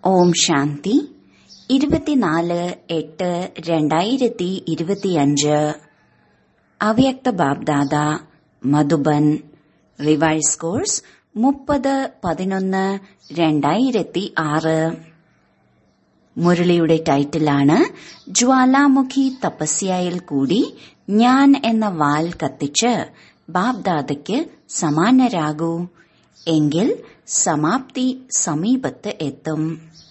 ഓം ശാന്തി ഇരുപത്തിനാല് എട്ട് രണ്ടായിരത്തി ഇരുപത്തിയഞ്ച് അവ്യക്ത ബാബ്ദാദ മധുബൻ റിവൈസ് കോഴ്സ് മുപ്പത് പതിനൊന്ന് രണ്ടായിരത്തി ആറ് മുരളിയുടെ ടൈറ്റിലാണ് ജ്വാലാമുഖി തപസ്യയിൽ കൂടി ഞാൻ എന്ന വാൽ കത്തിച്ച് ബാബ്ദാദയ്ക്ക് സമാനരാകൂ എങ്കിൽ സമാപ്തി സമീപത്ത് എത്തും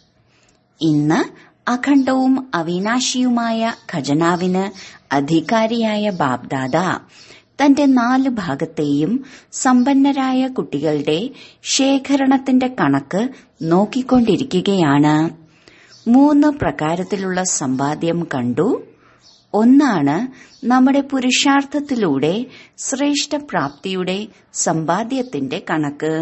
ഇന്ന് അഖണ്ഡവും അവിനാശിയുമായ ഖജനാവിന് അധികാരിയായ ബാബ്ദാദ തന്റെ നാല് ഭാഗത്തെയും സമ്പന്നരായ കുട്ടികളുടെ ശേഖരണത്തിന്റെ കണക്ക് നോക്കിക്കൊണ്ടിരിക്കുകയാണ് മൂന്ന് പ്രകാരത്തിലുള്ള സമ്പാദ്യം കണ്ടു ഒന്നാണ് നമ്മുടെ പുരുഷാർത്ഥത്തിലൂടെ ശ്രേഷ്ഠപ്രാപ്തിയുടെ സമ്പാദ്യത്തിന്റെ കണക്ക്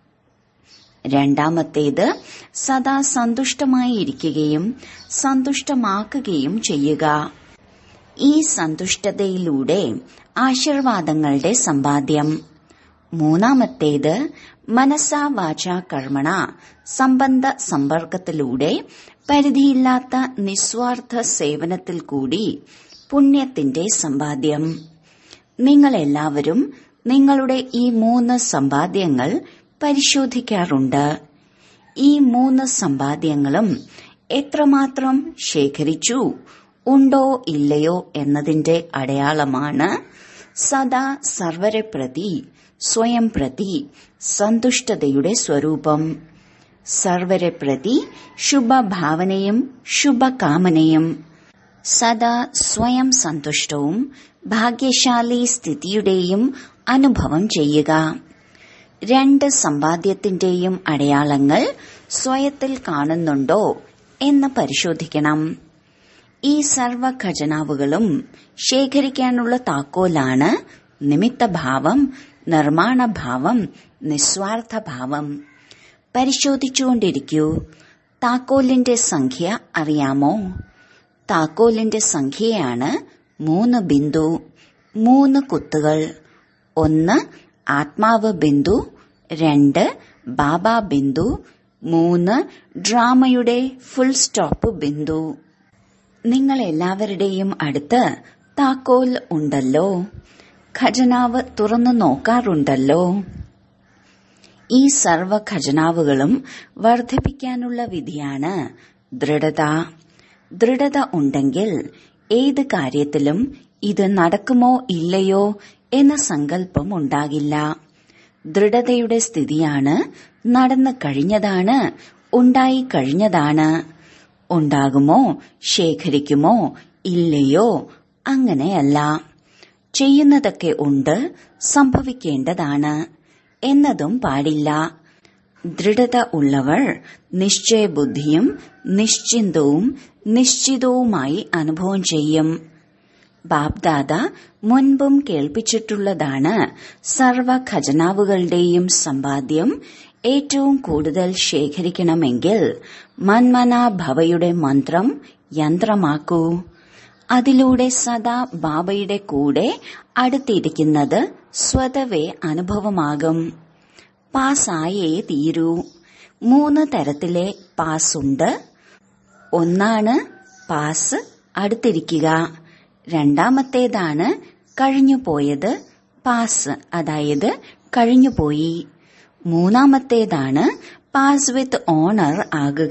രണ്ടാമത്തേത് സദാ സന്തുഷ്ടമായിരിക്കുകയും സന്തുഷ്ടമാക്കുകയും ചെയ്യുക ഈ സന്തുഷ്ടതയിലൂടെ ആശീർവാദങ്ങളുടെ സമ്പാദ്യം മൂന്നാമത്തേത് മനസാ വാച കർമ്മണ സംബന്ധ സമ്പർക്കത്തിലൂടെ പരിധിയില്ലാത്ത നിസ്വാർത്ഥ സേവനത്തിൽ കൂടി പുണ്യത്തിന്റെ സമ്പാദ്യം നിങ്ങളെല്ലാവരും നിങ്ങളുടെ ഈ മൂന്ന് സമ്പാദ്യങ്ങൾ പരിശോധിക്കാറുണ്ട് ഈ മൂന്ന് സമ്പാദ്യങ്ങളും എത്രമാത്രം ശേഖരിച്ചു ഉണ്ടോ ഇല്ലയോ എന്നതിന്റെ അടയാളമാണ് സദാ സർവരെ പ്രതി സ്വയം പ്രതി സന്തുഷ്ടതയുടെ സ്വരൂപം സർവരെ പ്രതി ശുഭഭാവനയും ശുഭകാമനയും സദാ സ്വയം സന്തുഷ്ടവും ഭാഗ്യശാലി സ്ഥിതിയുടെയും അനുഭവം ചെയ്യുക രണ്ട് സമ്പാദ്യത്തിന്റെയും അടയാളങ്ങൾ സ്വയത്തിൽ കാണുന്നുണ്ടോ എന്ന് പരിശോധിക്കണം ഈ സർവ ഖജനാവുകളും ശേഖരിക്കാനുള്ള താക്കോലാണ് നിമിത്തഭാവം നിർമ്മാണഭാവം നിസ്വാർത്ഥഭാവം പരിശോധിച്ചുകൊണ്ടിരിക്കൂ താക്കോലിന്റെ സംഖ്യ അറിയാമോ താക്കോലിന്റെ സംഖ്യയാണ് മൂന്ന് ബിന്ദു മൂന്ന് കുത്തുകൾ ഒന്ന് ആത്മാവ് ബിന്ദു രണ്ട് ബാബ ബിന്ദു മൂന്ന് ഡ്രാമയുടെ ഫുൾ സ്റ്റോപ്പ് ബിന്ദു നിങ്ങൾ എല്ലാവരുടെയും അടുത്ത് താക്കോൽ ഉണ്ടല്ലോ ഖജനാവ് തുറന്നു നോക്കാറുണ്ടല്ലോ ഈ സർവ ഖജനാവുകളും വർദ്ധിപ്പിക്കാനുള്ള വിധിയാണ് ദൃഢത ദൃഢത ഉണ്ടെങ്കിൽ ഏത് കാര്യത്തിലും ഇത് നടക്കുമോ ഇല്ലയോ എന്ന സങ്കല്പം ഉണ്ടാകില്ല ദൃഢതയുടെ സ്ഥിതിയാണ് നടന്നു കഴിഞ്ഞതാണ് ഉണ്ടായി കഴിഞ്ഞതാണ് ഉണ്ടാകുമോ ശേഖരിക്കുമോ ഇല്ലയോ അങ്ങനെയല്ല ചെയ്യുന്നതൊക്കെ ഉണ്ട് സംഭവിക്കേണ്ടതാണ് എന്നതും പാടില്ല ദൃഢത ഉള്ളവർ നിശ്ചയബുദ്ധിയും നിശ്ചിന്തവും നിശ്ചിതവുമായി അനുഭവം ചെയ്യും ബാബ്ദാദ മുൻപും കേൾപ്പിച്ചിട്ടുള്ളതാണ് സർവ ഖജനാവുകളുടെയും സമ്പാദ്യം ഏറ്റവും കൂടുതൽ ശേഖരിക്കണമെങ്കിൽ മന്മന ഭവയുടെ മന്ത്രം യന്ത്രമാക്കൂ അതിലൂടെ സദാ ബാബയുടെ കൂടെ അടുത്തിരിക്കുന്നത് സ്വതവേ അനുഭവമാകും പാസ്സായേ തീരൂ മൂന്ന് തരത്തിലെ പാസുണ്ട് ഒന്നാണ് പാസ് അടുത്തിരിക്കുക രണ്ടാമത്തേതാണ് കഴിഞ്ഞുപോയത് പാസ് അതായത് കഴിഞ്ഞുപോയി മൂന്നാമത്തേതാണ് പാസ് വിത്ത് ഓണർ ആകുക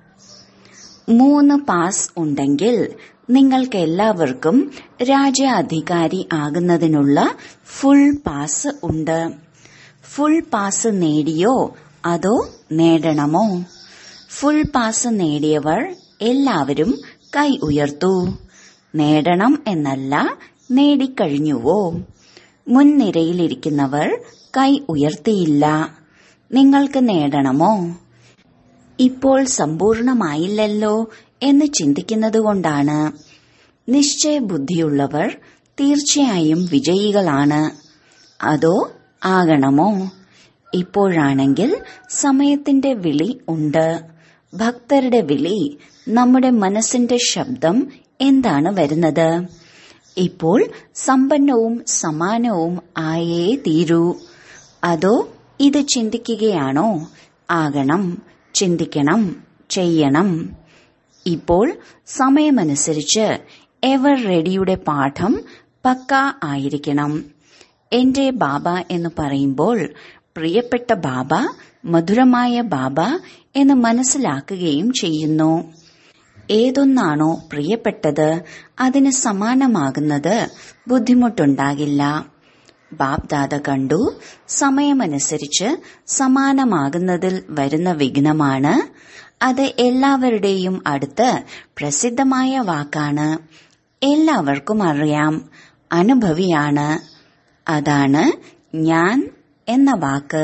മൂന്ന് പാസ് ഉണ്ടെങ്കിൽ നിങ്ങൾക്ക് എല്ലാവർക്കും രാജ്യാധികാരി ആകുന്നതിനുള്ള ഫുൾ പാസ് ഉണ്ട് ഫുൾ പാസ് നേടിയോ അതോ നേടണമോ ഫുൾ പാസ് നേടിയവർ എല്ലാവരും കൈ ഉയർത്തു നേടണം എന്നല്ല നേടിക്കഴിഞ്ഞുവോ മുൻനിരയിലിരിക്കുന്നവർ കൈ ഉയർത്തിയില്ല നിങ്ങൾക്ക് നേടണമോ ഇപ്പോൾ സമ്പൂർണമായില്ലല്ലോ എന്ന് ചിന്തിക്കുന്നതുകൊണ്ടാണ് നിശ്ചയബുദ്ധിയുള്ളവർ തീർച്ചയായും വിജയികളാണ് അതോ ആകണമോ ഇപ്പോഴാണെങ്കിൽ സമയത്തിന്റെ വിളി ഉണ്ട് ഭക്തരുടെ വിളി നമ്മുടെ മനസ്സിന്റെ ശബ്ദം എന്താണ് വരുന്നത് ഇപ്പോൾ സമ്പന്നവും സമാനവും ആയേ തീരൂ അതോ ഇത് ചിന്തിക്കുകയാണോ ആകണം ചിന്തിക്കണം ചെയ്യണം ഇപ്പോൾ സമയമനുസരിച്ച് എവർ റെഡിയുടെ പാഠം പക്ക ആയിരിക്കണം എന്റെ ബാബ എന്ന് പറയുമ്പോൾ പ്രിയപ്പെട്ട ബാബ മധുരമായ ബാബ എന്ന് മനസ്സിലാക്കുകയും ചെയ്യുന്നു ഏതൊന്നാണോ പ്രിയപ്പെട്ടത് അതിന് സമാനമാകുന്നത് ബുദ്ധിമുട്ടുണ്ടാകില്ല ബാബ്ദാദ കണ്ടു സമയമനുസരിച്ച് സമാനമാകുന്നതിൽ വരുന്ന വിഘ്നമാണ് അത് എല്ലാവരുടെയും അടുത്ത് പ്രസിദ്ധമായ വാക്കാണ് എല്ലാവർക്കും അറിയാം അനുഭവിയാണ് അതാണ് ഞാൻ എന്ന വാക്ക്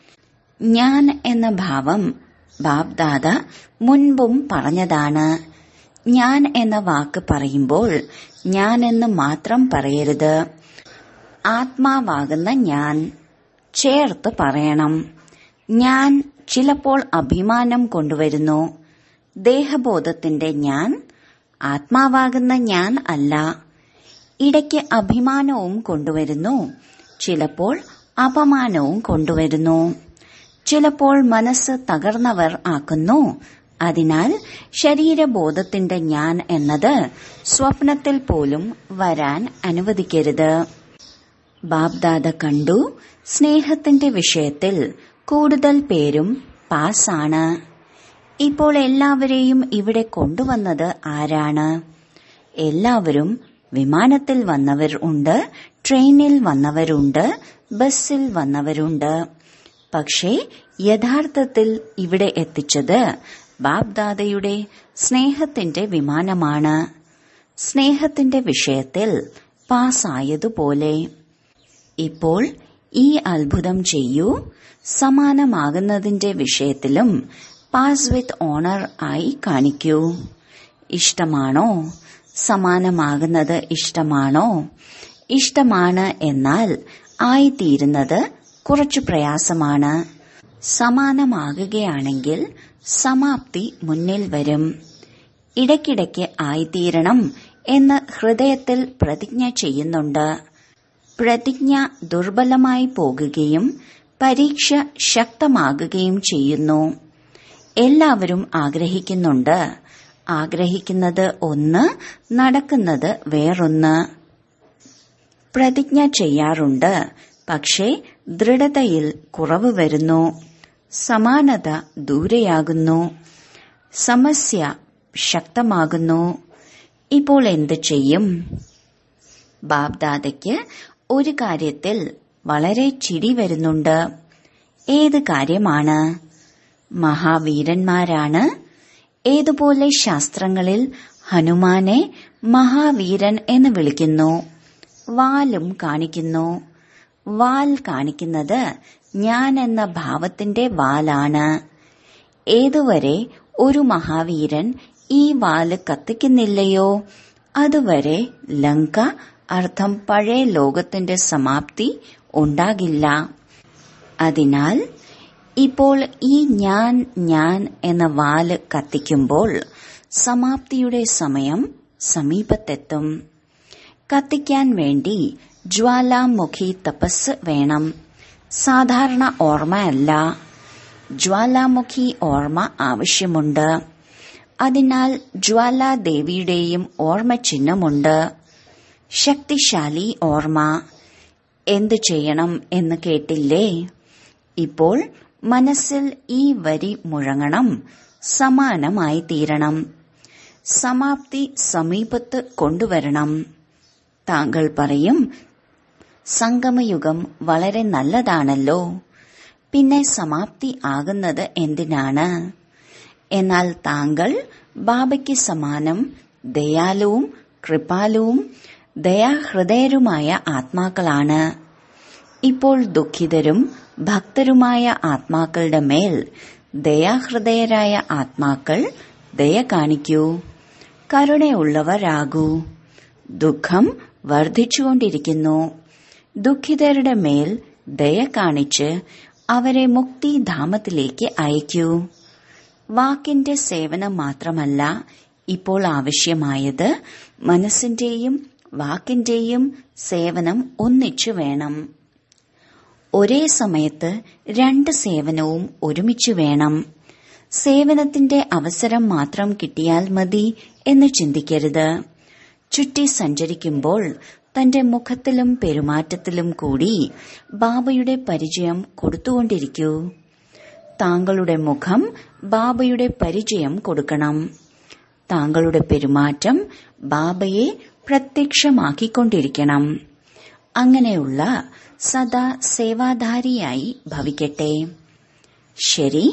ഞാൻ എന്ന ഭാവം ബാബ്ദാദ മുൻപും പറഞ്ഞതാണ് ഞാൻ എന്ന വാക്ക് പറയുമ്പോൾ ഞാൻ എന്ന് മാത്രം പറയരുത് ആത്മാവാകുന്ന ഞാൻ ചേർത്ത് പറയണം ഞാൻ ചിലപ്പോൾ അഭിമാനം കൊണ്ടുവരുന്നു ദേഹബോധത്തിന്റെ ഞാൻ ആത്മാവാകുന്ന ഞാൻ അല്ല ഇടയ്ക്ക് അഭിമാനവും കൊണ്ടുവരുന്നു ചിലപ്പോൾ അപമാനവും കൊണ്ടുവരുന്നു ചിലപ്പോൾ മനസ്സ് തകർന്നവർ ആക്കുന്നു അതിനാൽ ശരീരബോധത്തിന്റെ ഞാൻ എന്നത് സ്വപ്നത്തിൽ പോലും വരാൻ അനുവദിക്കരുത് ബാബ്ദാദ കണ്ടു സ്നേഹത്തിന്റെ വിഷയത്തിൽ കൂടുതൽ പേരും പാസ്സാണ് ഇപ്പോൾ എല്ലാവരെയും ഇവിടെ കൊണ്ടുവന്നത് ആരാണ് എല്ലാവരും വിമാനത്തിൽ വന്നവർ ഉണ്ട് ട്രെയിനിൽ വന്നവരുണ്ട് ബസ്സിൽ വന്നവരുണ്ട് പക്ഷേ യഥാർത്ഥത്തിൽ ഇവിടെ എത്തിച്ചത് ബാബ്ദാദയുടെ സ്നേഹത്തിന്റെ വിമാനമാണ് സ്നേഹത്തിന്റെ വിഷയത്തിൽ പാസ്സായതുപോലെ ഇപ്പോൾ ഈ അത്ഭുതം ചെയ്യൂ സമാനമാകുന്നതിന്റെ വിഷയത്തിലും പാസ് വിത്ത് ഓണർ ആയി കാണിക്കൂ ഇഷ്ടമാണോ സമാനമാകുന്നത് ഇഷ്ടമാണോ ഇഷ്ടമാണ് എന്നാൽ ആയിത്തീരുന്നത് കുറച്ചു പ്രയാസമാണ് സമാനമാകുകയാണെങ്കിൽ സമാപ്തി മുന്നിൽ വരും ഇടയ്ക്കിടയ്ക്ക് ആയിത്തീരണം എന്ന് ഹൃദയത്തിൽ പ്രതിജ്ഞ ചെയ്യുന്നുണ്ട് പ്രതിജ്ഞ ദുർബലമായി പോകുകയും പരീക്ഷ ശക്തമാകുകയും ചെയ്യുന്നു എല്ലാവരും ആഗ്രഹിക്കുന്നുണ്ട് ആഗ്രഹിക്കുന്നത് ഒന്ന് നടക്കുന്നത് വേറൊന്ന് പ്രതിജ്ഞ ചെയ്യാറുണ്ട് പക്ഷേ ദൃഢതയിൽ കുറവ് വരുന്നു സമാനത ദൂരെയാകുന്നു സമസ്യ ശക്തമാകുന്നു ഇപ്പോൾ എന്ത് ചെയ്യും ബാബ്ദാദയ്ക്ക് ഒരു കാര്യത്തിൽ വളരെ ചിരി വരുന്നുണ്ട് ഏത് കാര്യമാണ് മഹാവീരന്മാരാണ് ഏതുപോലെ ശാസ്ത്രങ്ങളിൽ ഹനുമാനെ മഹാവീരൻ എന്ന് വിളിക്കുന്നു വാലും കാണിക്കുന്നു വാൽ കാണിക്കുന്നത് ഞാൻ എന്ന ഭാവത്തിന്റെ വാലാണ് ഏതുവരെ ഒരു മഹാവീരൻ ഈ വാല് കത്തിക്കുന്നില്ലയോ അതുവരെ ലങ്ക അർത്ഥം പഴയ ലോകത്തിന്റെ സമാപ്തി ഉണ്ടാകില്ല അതിനാൽ ഇപ്പോൾ ഈ ഞാൻ ഞാൻ എന്ന വാല് കത്തിക്കുമ്പോൾ സമാപ്തിയുടെ സമയം സമീപത്തെത്തും കത്തിക്കാൻ വേണ്ടി ജ്വാലാമുഖി തപസ് വേണം സാധാരണ ഓർമ്മയല്ല ജ്വാലാമുഖി ഓർമ്മ ആവശ്യമുണ്ട് അതിനാൽ ജ്വാലാദേവിയുടെയും ഓർമ്മ ചിഹ്നമുണ്ട് ശക്തിശാലി ഓർമ്മ എന്തു ചെയ്യണം എന്ന് കേട്ടില്ലേ ഇപ്പോൾ മനസ്സിൽ ഈ വരി മുഴങ്ങണം സമാനമായി തീരണം സമാപ്തി സമീപത്ത് കൊണ്ടുവരണം താങ്കൾ പറയും സംഗമയുഗം വളരെ നല്ലതാണല്ലോ പിന്നെ സമാപ്തി ആകുന്നത് എന്തിനാണ് എന്നാൽ താങ്കൾ ബാബയ്ക്ക് സമാനം ദയാലുവും കൃപാലുവും ദയാഹൃദയരുമായ ആത്മാക്കളാണ് ഇപ്പോൾ ദുഃഖിതരും ഭക്തരുമായ ആത്മാക്കളുടെ മേൽ ദയാഹൃദയരായ ആത്മാക്കൾ ദയ കാണിക്കൂ കരുണയുള്ളവരാകൂ ദുഃഖം വർദ്ധിച്ചുകൊണ്ടിരിക്കുന്നു ദുഃഖിതരുടെ മേൽ ദയ കാണിച്ച് അവരെ മുക്തിധാമത്തിലേക്ക് അയക്കൂ വാക്കിന്റെ സേവനം മാത്രമല്ല ഇപ്പോൾ ആവശ്യമായത് മനസ്സിന്റെയും വാക്കിന്റെയും സേവനം ഒന്നിച്ചു വേണം ഒരേ സമയത്ത് രണ്ട് സേവനവും ഒരുമിച്ചു വേണം സേവനത്തിന്റെ അവസരം മാത്രം കിട്ടിയാൽ മതി എന്ന് ചിന്തിക്കരുത് ചുറ്റി സഞ്ചരിക്കുമ്പോൾ തന്റെ മുഖത്തിലും പെരുമാറ്റത്തിലും കൂടി ബാബയുടെ പരിചയം കൊടുത്തുകൊണ്ടിരിക്കൂ താങ്കളുടെ മുഖം ബാബയുടെ പരിചയം കൊടുക്കണം താങ്കളുടെ പെരുമാറ്റം ബാബയെ പ്രത്യക്ഷമാക്കിക്കൊണ്ടിരിക്കണം അങ്ങനെയുള്ള സദാ സേവാധാരിയായി ഭവിക്കട്ടെ ശരി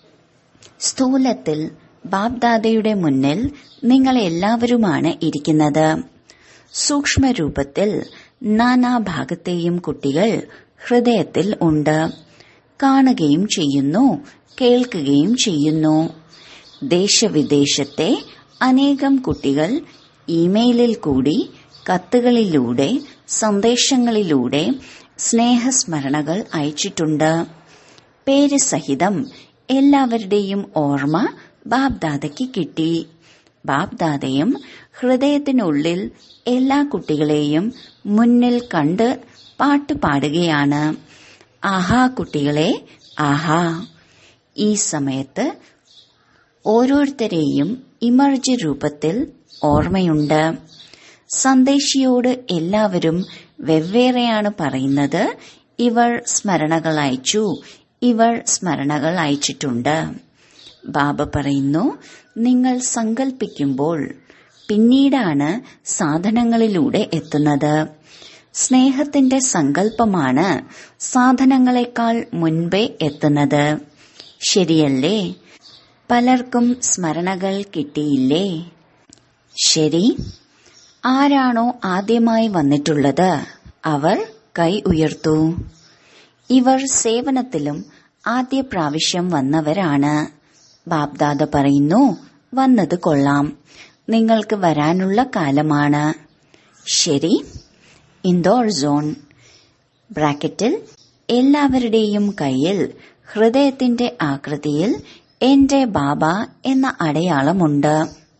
സ്ഥൂലത്തിൽ ബാബ്ദാദയുടെ മുന്നിൽ നിങ്ങൾ എല്ലാവരുമാണ് ഇരിക്കുന്നത് സൂക്ഷ്മരൂപത്തിൽ നാനാഭാഗത്തെയും കുട്ടികൾ ഹൃദയത്തിൽ ഉണ്ട് കാണുകയും ചെയ്യുന്നു കേൾക്കുകയും ചെയ്യുന്നു ദേശവിദേശത്തെ അനേകം കുട്ടികൾ ഇമെയിലിൽ കൂടി കത്തുകളിലൂടെ സന്ദേശങ്ങളിലൂടെ സ്നേഹസ്മരണകൾ അയച്ചിട്ടുണ്ട് പേര് സഹിതം എല്ലാവരുടെയും ഓർമ്മ ബാബ്ദാദയ്ക്ക് കിട്ടി ബാബ്ദാദയും ഹൃദയത്തിനുള്ളിൽ എല്ലാ കുട്ടികളെയും മുന്നിൽ കണ്ട് പാട്ട് പാടുകയാണ് ആഹാ കുട്ടികളെ ആഹാ ഈ സമയത്ത് ഓരോരുത്തരെയും ഇമർജ് രൂപത്തിൽ ഓർമ്മയുണ്ട് സന്ദേശിയോട് എല്ലാവരും വെവ്വേറെയാണ് പറയുന്നത് ഇവർ സ്മരണകൾ അയച്ചു ഇവർ സ്മരണകൾ അയച്ചിട്ടുണ്ട് ബാബ പറയുന്നു നിങ്ങൾ സങ്കൽപ്പിക്കുമ്പോൾ പിന്നീടാണ് സാധനങ്ങളിലൂടെ എത്തുന്നത് സ്നേഹത്തിന്റെ സങ്കല്പമാണ് സാധനങ്ങളെക്കാൾ മുൻപേ എത്തുന്നത് ശരിയല്ലേ പലർക്കും സ്മരണകൾ കിട്ടിയില്ലേ ശരി ആരാണോ ആദ്യമായി വന്നിട്ടുള്ളത് അവർ കൈ ഉയർത്തു ഇവർ സേവനത്തിലും ആദ്യ പ്രാവശ്യം വന്നവരാണ് ബാബ്ദാദ പറയുന്നു വന്നത് കൊള്ളാം നിങ്ങൾക്ക് വരാനുള്ള കാലമാണ് ശരി ഇൻഡോർ സോൺ ബ്രാക്കറ്റിൽ എല്ലാവരുടെയും കയ്യിൽ ഹൃദയത്തിന്റെ ആകൃതിയിൽ എന്റെ ബാബ എന്ന അടയാളമുണ്ട്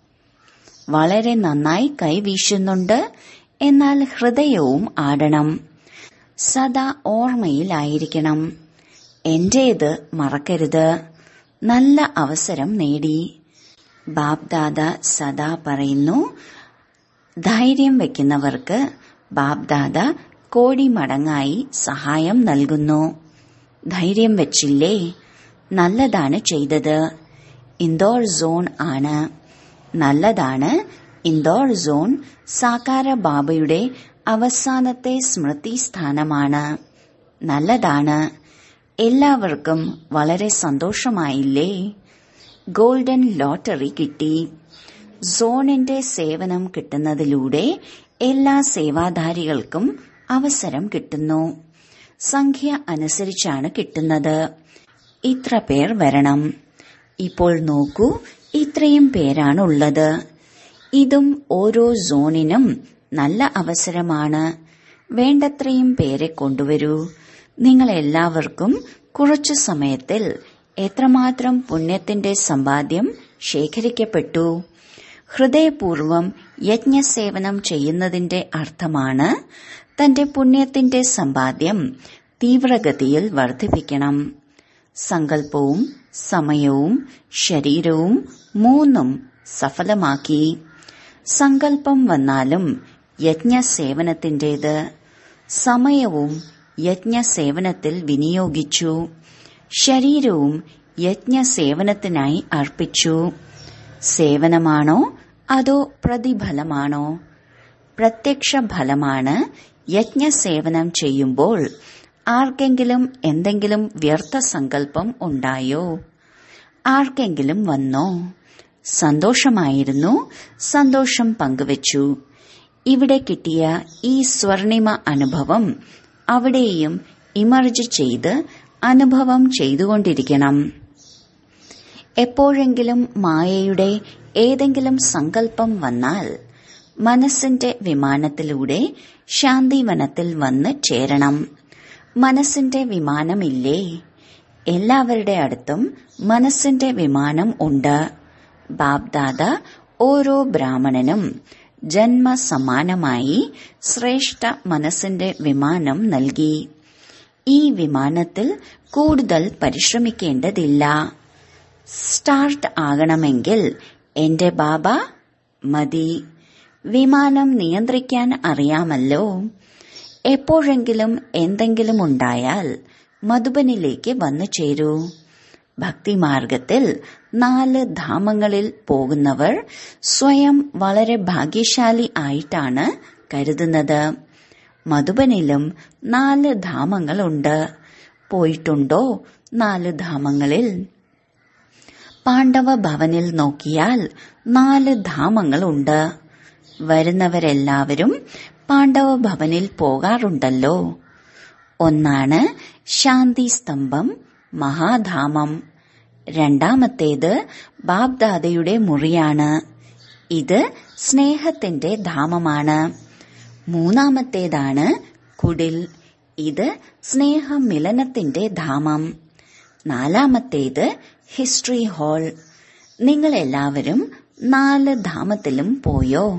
വളരെ നന്നായി കൈവീശുന്നുണ്ട് എന്നാൽ ഹൃദയവും ആടണം സദാ ഓർമ്മയിലായിരിക്കണം എന്റേത് മറക്കരുത് നല്ല അവസരം നേടി ബാബ്ദാദ സദാ പറയുന്നു ധൈര്യം വെക്കുന്നവർക്ക് ബാബ്ദാദ കോടി മടങ്ങായി സഹായം നൽകുന്നു ധൈര്യം വെച്ചില്ലേ നല്ലതാണ് ചെയ്തത് ഇൻഡോർ സോൺ ആണ് നല്ലതാണ് ഇൻഡോർ സോൺ സാകാര ബാബയുടെ അവസാനത്തെ സ്മൃതി സ്ഥാനമാണ് നല്ലതാണ് എല്ലാവർക്കും വളരെ സന്തോഷമായില്ലേ ഗോൾഡൻ ലോട്ടറി കിട്ടി സോണിന്റെ സേവനം കിട്ടുന്നതിലൂടെ എല്ലാ സേവാധാരികൾക്കും അവസരം കിട്ടുന്നു സംഖ്യ അനുസരിച്ചാണ് കിട്ടുന്നത് ഇത്ര പേർ വരണം ഇപ്പോൾ നോക്കൂ ഇത്രയും പേരാണ് ഉള്ളത് ഇതും ഓരോ സോണിനും നല്ല അവസരമാണ് വേണ്ടത്രയും പേരെ കൊണ്ടുവരൂ നിങ്ങൾ എല്ലാവർക്കും കുറച്ചു സമയത്തിൽ എത്രമാത്രം പുണ്യത്തിന്റെ സമ്പാദ്യം ശേഖരിക്കപ്പെട്ടു ഹൃദയപൂർവം യജ്ഞസേവനം ചെയ്യുന്നതിന്റെ അർത്ഥമാണ് തന്റെ പുണ്യത്തിന്റെ സമ്പാദ്യം തീവ്രഗതിയിൽ വർദ്ധിപ്പിക്കണം സങ്കല്പവും സമയവും ശരീരവും മൂന്നും സഫലമാക്കി സങ്കല്പം വന്നാലും യജ്ഞസേവനത്തിന്റേത് സമയവും യജ്ഞസേവനത്തിൽ വിനിയോഗിച്ചു ശരീരവും യജ്ഞസേവനത്തിനായി അർപ്പിച്ചു സേവനമാണോ അതോ പ്രതിഫലമാണോ പ്രത്യക്ഷ ഫലമാണ് യജ്ഞസേവനം ചെയ്യുമ്പോൾ ആർക്കെങ്കിലും എന്തെങ്കിലും വ്യർത്ഥ സങ്കല്പം ഉണ്ടായോ ആർക്കെങ്കിലും വന്നോ സന്തോഷമായിരുന്നു സന്തോഷം പങ്കുവച്ചു ഇവിടെ കിട്ടിയ ഈ സ്വർണിമ അനുഭവം അവിടെയും ഇമർജ് ചെയ്ത് അനുഭവം ചെയ്തുകൊണ്ടിരിക്കണം എപ്പോഴെങ്കിലും മായയുടെ ഏതെങ്കിലും സങ്കല്പം വന്നാൽ മനസ്സിന്റെ വിമാനത്തിലൂടെ ശാന്തിവനത്തിൽ വന്ന് ചേരണം മനസ്സിന്റെ വിമാനമില്ലേ എല്ലാവരുടെ അടുത്തും മനസ്സിന്റെ വിമാനം ഉണ്ട് ബാബ്ദാദ ഓരോ ബ്രാഹ്മണനും ജന്മസമാനമായി ശ്രേഷ്ഠ മനസ്സിന്റെ വിമാനം നൽകി ഈ വിമാനത്തിൽ കൂടുതൽ പരിശ്രമിക്കേണ്ടതില്ല സ്റ്റാർട്ട് ആകണമെങ്കിൽ എന്റെ ബാബ മതി വിമാനം നിയന്ത്രിക്കാൻ അറിയാമല്ലോ എപ്പോഴെങ്കിലും എന്തെങ്കിലും ഉണ്ടായാൽ മധുബനിലേക്ക് വന്നു ചേരൂ ഭക്തിമാർഗത്തിൽ നാല് ധാമങ്ങളിൽ പോകുന്നവർ സ്വയം വളരെ ഭാഗ്യശാലി ആയിട്ടാണ് കരുതുന്നത് മധുബനിലും നാല് ധാമങ്ങളുണ്ട് പോയിട്ടുണ്ടോ നാല് ധാമങ്ങളിൽ പാണ്ഡവ ഭവനിൽ നോക്കിയാൽ നാല് ധാമങ്ങളുണ്ട് വരുന്നവരെല്ലാവരും പാണ്ഡവ ഭവനിൽ പോകാറുണ്ടല്ലോ ഒന്നാണ് ശാന്തി സ്തംഭം മഹാധാമം രണ്ടാമത്തേത് ബാബ്ദാദയുടെ മുറിയാണ് ഇത് സ്നേഹത്തിന്റെ ധാമമാണ് മൂന്നാമത്തേതാണ് കുടിൽ ഇത് സ്നേഹമിലനത്തിന്റെ ധാമം നാലാമത്തേത് ഹിസ്റ്ററി ഹാൾ നിങ്ങൾ എല്ലാവരും നാല് ധാമത്തിലും പോയോ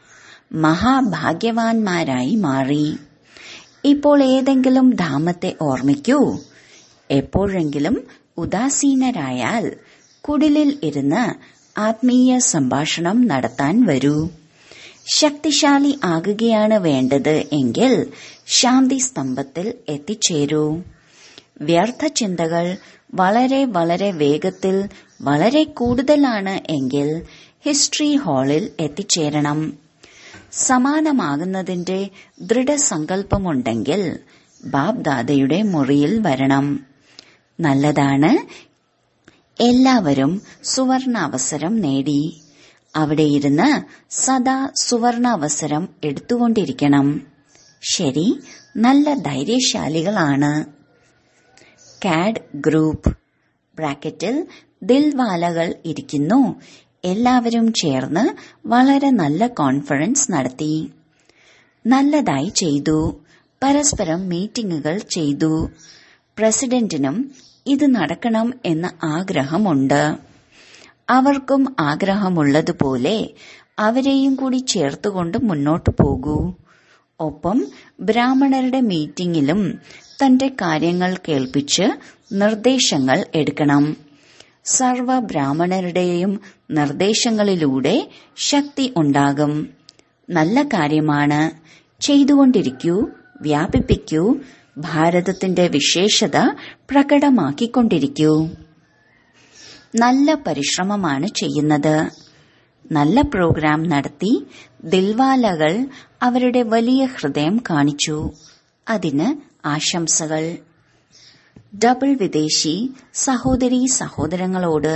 മഹാഭാഗ്യവാന്മാരായി മാറി ഇപ്പോൾ ഏതെങ്കിലും ധാമത്തെ ഓർമ്മിക്കൂ എപ്പോഴെങ്കിലും ഉദാസീനരായാൽ കുടിലിൽ ഇരുന്ന് ആത്മീയ സംഭാഷണം നടത്താൻ വരൂ ശക്തിശാലി ആകുകയാണ് വേണ്ടത് എങ്കിൽ ശാന്തി സ്തംഭത്തിൽ എത്തിച്ചേരൂ വ്യർത്ഥ ചിന്തകൾ വളരെ വളരെ വേഗത്തിൽ വളരെ കൂടുതലാണ് എങ്കിൽ ഹിസ്റ്ററി ഹാളിൽ എത്തിച്ചേരണം സമാനമാകുന്നതിന്റെ ദൃഢസങ്കല്പമുണ്ടെങ്കിൽ ബാബ്ദാദയുടെ മുറിയിൽ വരണം നല്ലതാണ് എല്ലാവരും സുവർണാവസരം നേടി അവിടെ ഇരുന്ന് സദാ സുവർണാവസരം എടുത്തുകൊണ്ടിരിക്കണം ശരി നല്ല ധൈര്യശാലികളാണ് കാഡ് ഗ്രൂപ്പ് ബ്രാക്കറ്റിൽ ദിൽവാലകൾ ഇരിക്കുന്നു എല്ലാവരും ചേർന്ന് വളരെ നല്ല കോൺഫറൻസ് നടത്തി നല്ലതായി ചെയ്തു പരസ്പരം മീറ്റിംഗുകൾ ചെയ്തു പ്രസിഡന്റിനും ഇത് നടക്കണം എന്ന ആഗ്രഹമുണ്ട് അവർക്കും ആഗ്രഹമുള്ളതുപോലെ അവരെയും കൂടി ചേർത്തുകൊണ്ട് മുന്നോട്ടു പോകൂ ഒപ്പം ബ്രാഹ്മണരുടെ മീറ്റിംഗിലും തന്റെ കാര്യങ്ങൾ കേൾപ്പിച്ച് നിർദ്ദേശങ്ങൾ എടുക്കണം സർവ ബ്രാഹ്മണരുടെയും നിർദ്ദേശങ്ങളിലൂടെ ശക്തി ഉണ്ടാകും നല്ല കാര്യമാണ് ചെയ്തുകൊണ്ടിരിക്കൂ വ്യാപിപ്പിക്കൂ ഭാരതത്തിന്റെ വിശേഷത പ്രകടമാക്കിക്കൊണ്ടിരിക്കൂ നല്ല പരിശ്രമമാണ് ചെയ്യുന്നത് നല്ല പ്രോഗ്രാം നടത്തി ദിൽവാലകൾ അവരുടെ വലിയ ഹൃദയം കാണിച്ചു അതിന് ആശംസകൾ ഡബിൾ വിദേശി സഹോദരി സഹോദരങ്ങളോട്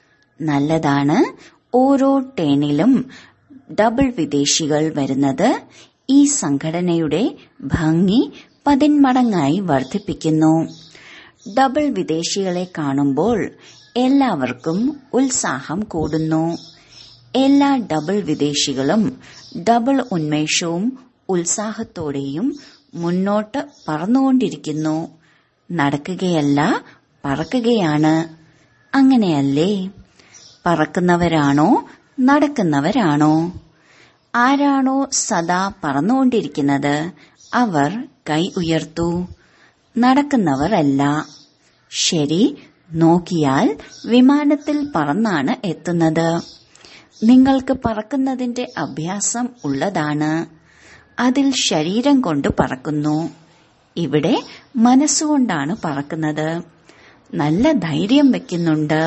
നല്ലതാണ് ഓരോ ടേണിലും ഡബിൾ വിദേശികൾ വരുന്നത് ഈ സംഘടനയുടെ ഭംഗി പതിന്മടങ്ങായി വർദ്ധിപ്പിക്കുന്നു ഡബിൾ വിദേശികളെ കാണുമ്പോൾ എല്ലാവർക്കും ഉത്സാഹം കൂടുന്നു എല്ലാ ഡബിൾ വിദേശികളും ഡബിൾ ഉന്മേഷവും ഉത്സാഹത്തോടെയും മുന്നോട്ട് പറന്നുകൊണ്ടിരിക്കുന്നു നടക്കുകയല്ല പറക്കുകയാണ് അങ്ങനെയല്ലേ പറക്കുന്നവരാണോ നടക്കുന്നവരാണോ ആരാണോ സദാ പറന്നുകൊണ്ടിരിക്കുന്നത് അവർ കൈ ഉയർത്തു നടക്കുന്നവരല്ല ശരി നോക്കിയാൽ വിമാനത്തിൽ പറന്നാണ് എത്തുന്നത് നിങ്ങൾക്ക് പറക്കുന്നതിന്റെ അഭ്യാസം ഉള്ളതാണ് അതിൽ ശരീരം കൊണ്ട് പറക്കുന്നു ഇവിടെ മനസ്സുകൊണ്ടാണ് പറക്കുന്നത് നല്ല ധൈര്യം വെക്കുന്നുണ്ട്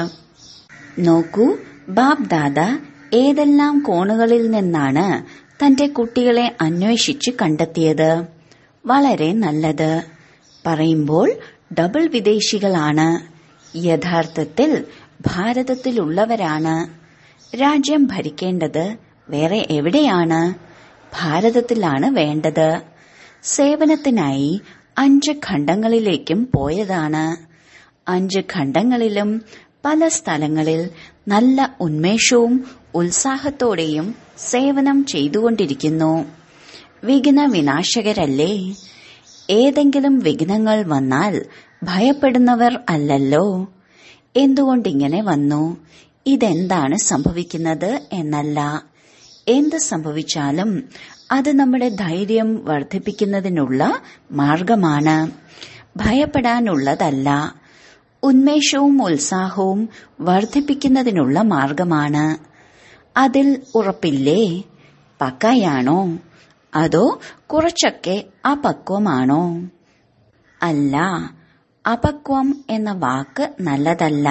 നോക്കൂ ബാബ് ദാദ ഏതെല്ലാം കോണുകളിൽ നിന്നാണ് തന്റെ കുട്ടികളെ അന്വേഷിച്ച് കണ്ടെത്തിയത് വളരെ നല്ലത് പറയുമ്പോൾ ഡബിൾ വിദേശികളാണ് യഥാർത്ഥത്തിൽ ഭാരതത്തിലുള്ളവരാണ് രാജ്യം ഭരിക്കേണ്ടത് വേറെ എവിടെയാണ് ഭാരതത്തിലാണ് വേണ്ടത് സേവനത്തിനായി അഞ്ച് ഖണ്ഡങ്ങളിലേക്കും പോയതാണ് അഞ്ച് ഖണ്ഡങ്ങളിലും പല സ്ഥലങ്ങളിൽ നല്ല ഉന്മേഷവും ഉത്സാഹത്തോടെയും സേവനം ചെയ്തുകൊണ്ടിരിക്കുന്നു വിഘ്ന വിനാശകരല്ലേ ഏതെങ്കിലും വിഘ്നങ്ങൾ വന്നാൽ ഭയപ്പെടുന്നവർ അല്ലല്ലോ എന്തുകൊണ്ടിങ്ങനെ വന്നു ഇതെന്താണ് സംഭവിക്കുന്നത് എന്നല്ല എന്ത് സംഭവിച്ചാലും അത് നമ്മുടെ ധൈര്യം വർദ്ധിപ്പിക്കുന്നതിനുള്ള മാർഗമാണ് ഭയപ്പെടാനുള്ളതല്ല ഉന്മേഷവും ഉത്സാഹവും വർദ്ധിപ്പിക്കുന്നതിനുള്ള മാർഗമാണ് അതിൽ ഉറപ്പില്ലേ പക്കയാണോ അതോ കുറച്ചൊക്കെ അപക്വമാണോ അല്ല അപക്വം എന്ന വാക്ക് നല്ലതല്ല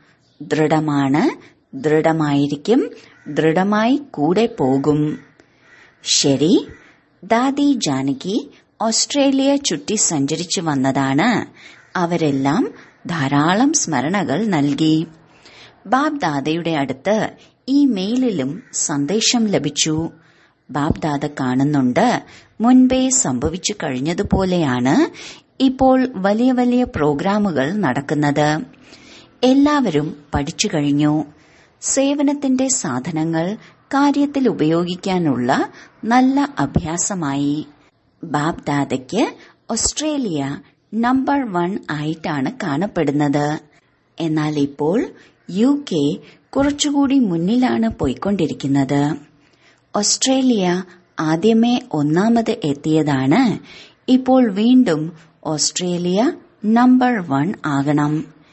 ദൃഢമാണ് ദൃഢമായിരിക്കും ദൃഢമായി കൂടെ പോകും ശരി ദാദി ജാനകി ഓസ്ട്രേലിയ ചുറ്റി സഞ്ചരിച്ചു വന്നതാണ് അവരെല്ലാം ധാരാളം സ്മരണകൾ നൽകി ബാബ് ദാദയുടെ അടുത്ത് ഈ മെയിലിലും സന്ദേശം ലഭിച്ചു ബാബ് ദാദ കാണുന്നുണ്ട് മുൻപേ സംഭവിച്ചു കഴിഞ്ഞതുപോലെയാണ് ഇപ്പോൾ വലിയ വലിയ പ്രോഗ്രാമുകൾ നടക്കുന്നത് എല്ലാവരും പഠിച്ചു കഴിഞ്ഞു സേവനത്തിന്റെ സാധനങ്ങൾ കാര്യത്തിൽ ഉപയോഗിക്കാനുള്ള നല്ല അഭ്യാസമായി ബാബ് ദാദയ്ക്ക് ഓസ്ട്രേലിയ നമ്പർ വൺ ആയിട്ടാണ് കാണപ്പെടുന്നത് എന്നാൽ ഇപ്പോൾ യു കെ കുറച്ചുകൂടി മുന്നിലാണ് പോയിക്കൊണ്ടിരിക്കുന്നത് ഓസ്ട്രേലിയ ആദ്യമേ ഒന്നാമത് എത്തിയതാണ് ഇപ്പോൾ വീണ്ടും ഓസ്ട്രേലിയ നമ്പർ വൺ ആകണം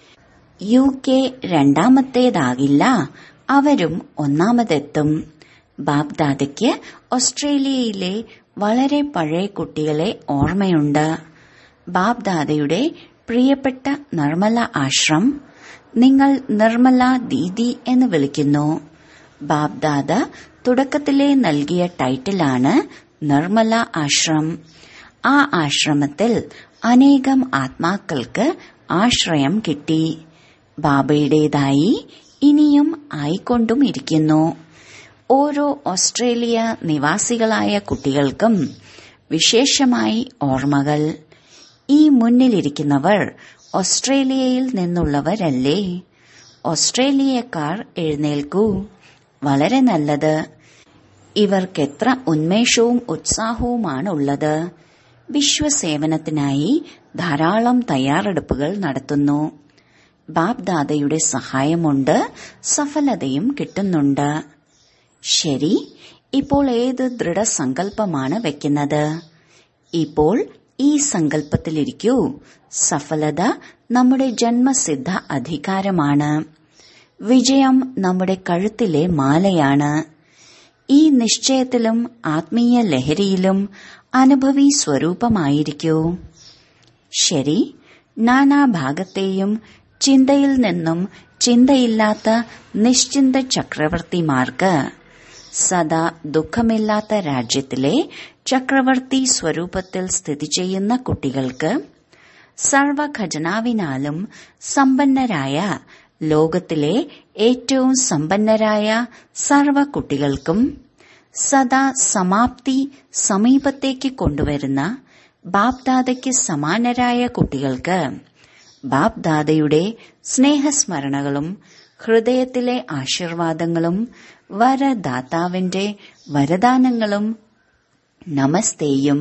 യു കെ രണ്ടാമത്തേതാകില്ല അവരും ഒന്നാമതെത്തും ബാബ്ദാദയ്ക്ക് ഓസ്ട്രേലിയയിലെ വളരെ പഴയ കുട്ടികളെ ഓർമ്മയുണ്ട് ബാബ്ദാദയുടെ പ്രിയപ്പെട്ട നിർമ്മല ആശ്രം നിങ്ങൾ നിർമ്മല ദീദി എന്ന് വിളിക്കുന്നു ബാബ്ദാദ തുടക്കത്തിലെ നൽകിയ ടൈറ്റിലാണ് നിർമ്മല ആശ്രം ആ ആശ്രമത്തിൽ അനേകം ആത്മാക്കൾക്ക് ആശ്രയം കിട്ടി ബാബയുടേതായി ഇനിയും ആയിക്കൊണ്ടും ഇരിക്കുന്നു ഓരോ ഓസ്ട്രേലിയ നിവാസികളായ കുട്ടികൾക്കും വിശേഷമായി ഓർമ്മകൾ ഈ മുന്നിലിരിക്കുന്നവർ ഓസ്ട്രേലിയയിൽ നിന്നുള്ളവരല്ലേ ഓസ്ട്രേലിയക്കാർ എഴുന്നേൽക്കൂ വളരെ നല്ലത് ഇവർക്കെത്ര ഉന്മേഷവും ഉത്സാഹവുമാണ് ഉള്ളത് വിശ്വസേവനത്തിനായി ധാരാളം തയ്യാറെടുപ്പുകൾ നടത്തുന്നു ബാബ് ദാദയുടെ സഹായമുണ്ട് സഫലതയും കിട്ടുന്നുണ്ട് ശരി ഇപ്പോൾ ഏത് ദൃഢസങ്കല്പമാണ് വെക്കുന്നത് ഇപ്പോൾ ഈ സങ്കല്പത്തിലിരിക്കൂ സഫലത നമ്മുടെ ജന്മസിദ്ധ അധികാരമാണ് വിജയം നമ്മുടെ കഴുത്തിലെ മാലയാണ് ഈ നിശ്ചയത്തിലും ആത്മീയ ലഹരിയിലും അനുഭവി സ്വരൂപമായിരിക്കൂ ശരി നാനാഭാഗത്തെയും ചിന്തയിൽ നിന്നും ചിന്തയില്ലാത്ത നിശ്ചിന്ത ചക്രവർത്തിമാർക്ക് സദാ ദുഃഖമില്ലാത്ത രാജ്യത്തിലെ ചക്രവർത്തി സ്വരൂപത്തിൽ സ്ഥിതി ചെയ്യുന്ന കുട്ടികൾക്ക് സർവ ഖജനാവിനാലും സമ്പന്നരായ ലോകത്തിലെ ഏറ്റവും സമ്പന്നരായ സർവ കുട്ടികൾക്കും സദാ സമാപ്തി സമീപത്തേക്ക് കൊണ്ടുവരുന്ന ബാപ്ദാദയ്ക്ക് സമാനരായ കുട്ടികൾക്ക് ബാപ്ദാദയുടെ സ്നേഹസ്മരണകളും ഹൃദയത്തിലെ ആശീർവാദങ്ങളും വരദാതാവിന്റെ വരദാനങ്ങളും നമസ്തേയും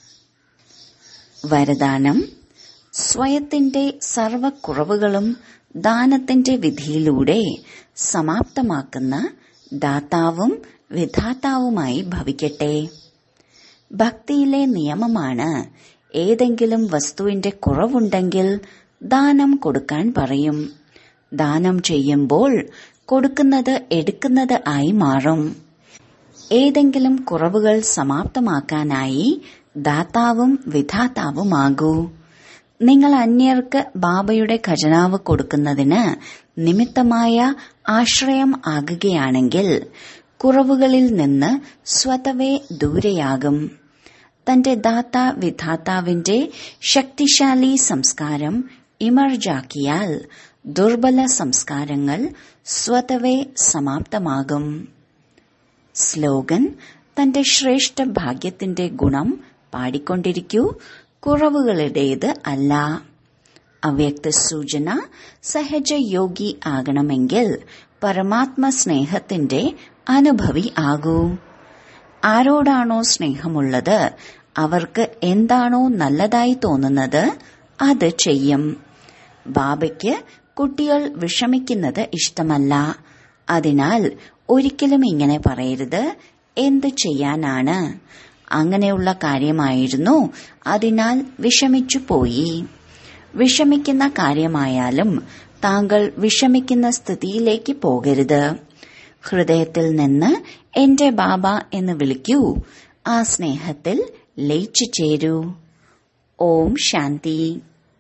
വരദാനം സ്വയത്തിന്റെ സർവക്കുറവുകളും ദാനത്തിന്റെ വിധിയിലൂടെ സമാപ്തമാക്കുന്ന ദാതാവും വിധാതാവുമായി ഭവിക്കട്ടെ ഭക്തിയിലെ നിയമമാണ് ഏതെങ്കിലും വസ്തുവിന്റെ കുറവുണ്ടെങ്കിൽ ദാനം കൊടുക്കാൻ പറയും ദാനം ചെയ്യുമ്പോൾ കൊടുക്കുന്നത് എടുക്കുന്നത് ആയി മാറും ഏതെങ്കിലും കുറവുകൾ സമാപ്തമാക്കാനായി ദാതാവും വിധാതാവുമാകൂ നിങ്ങൾ അന്യർക്ക് ബാബയുടെ ഖജനാവ് കൊടുക്കുന്നതിന് നിമിത്തമായ ആശ്രയം ആകുകയാണെങ്കിൽ കുറവുകളിൽ നിന്ന് സ്വതവേ ദൂരെയാകും തന്റെ ദാത്ത വിധാതാവിന്റെ ശക്തിശാലി സംസ്കാരം ഇമർജാക്കിയാൽ ദുർബല സംസ്കാരങ്ങൾ സ്വതവേ സമാപ്തമാകും സ്ലോഗൻ തന്റെ ശ്രേഷ്ഠ ഭാഗ്യത്തിന്റെ ഗുണം പാടിക്കൊണ്ടിരിക്കൂ കുറവുകളുടേത് അല്ല അവ്യക്ത സൂചന സഹജ യോഗി ആകണമെങ്കിൽ പരമാത്മ സ്നേഹത്തിന്റെ അനുഭവി ആകൂ ആരോടാണോ സ്നേഹമുള്ളത് അവർക്ക് എന്താണോ നല്ലതായി തോന്നുന്നത് അത് ചെയ്യും ബാബയ്ക്ക് കുട്ടികൾ വിഷമിക്കുന്നത് ഇഷ്ടമല്ല അതിനാൽ ഒരിക്കലും ഇങ്ങനെ പറയരുത് എന്ത് ചെയ്യാനാണ് അങ്ങനെയുള്ള കാര്യമായിരുന്നു അതിനാൽ വിഷമിച്ചു പോയി വിഷമിക്കുന്ന കാര്യമായാലും താങ്കൾ വിഷമിക്കുന്ന സ്ഥിതിയിലേക്ക് പോകരുത് ഹൃദയത്തിൽ നിന്ന് എന്റെ ബാബ എന്ന് വിളിക്കൂ ആ സ്നേഹത്തിൽ ലയിച്ചു ചേരൂ ഓം ശാന്തി